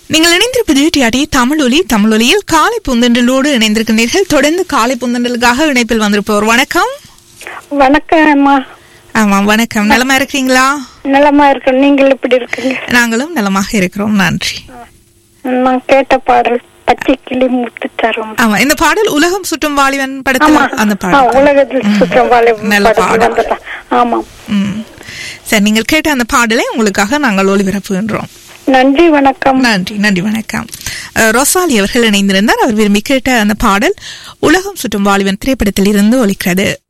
நீங்கள் இணைந்திருப்பது டிஆர்டி தமிழொலி தமிழொலியில் காலை புந்தண்டலோடு இணைந்திருக்கிறீர்கள் தொடர்ந்து காலை புந்தண்டலுக்காக இணைப்பில் வந்திருப்பவர் வணக்கம் வணக்கம் அம்மா ஆமாம் வணக்கம் நலமா இருக்கிறீங்களா நலமா இருக்கேன் நீங்கள் எப்படி இருக்கீங்க நாங்களும் நலமாக இருக்கிறோம் நன்றி நான் கேட்ட பாடல் பச்சை கிளி முத்து தரும் ஆமா இந்த பாடல் உலகம் சுற்றும் வாலிபன் ஆமா படத்துல அந்த ஆ, பாடல் உலகத்தில் சுற்றம் வாழ நல்ல படத்தில் பாடல். வந்ததா ஆமாம் ம். சரி நீங்கள் கேட்ட அந்த பாடலை உங்களுக்காக நாங்கள் ஒளிபரப்புகின்றோம் நன்றி வணக்கம் நன்றி நன்றி வணக்கம் அஹ், ரொசாலி அவர்கள் இணைந்திருந்தார் அவர் விரும்பி கேட்ட அந்த பாடல் உலகம் சுற்றும் வாலிபன் திரைப்படத்தில் இருந்து ஒலிக்கிறது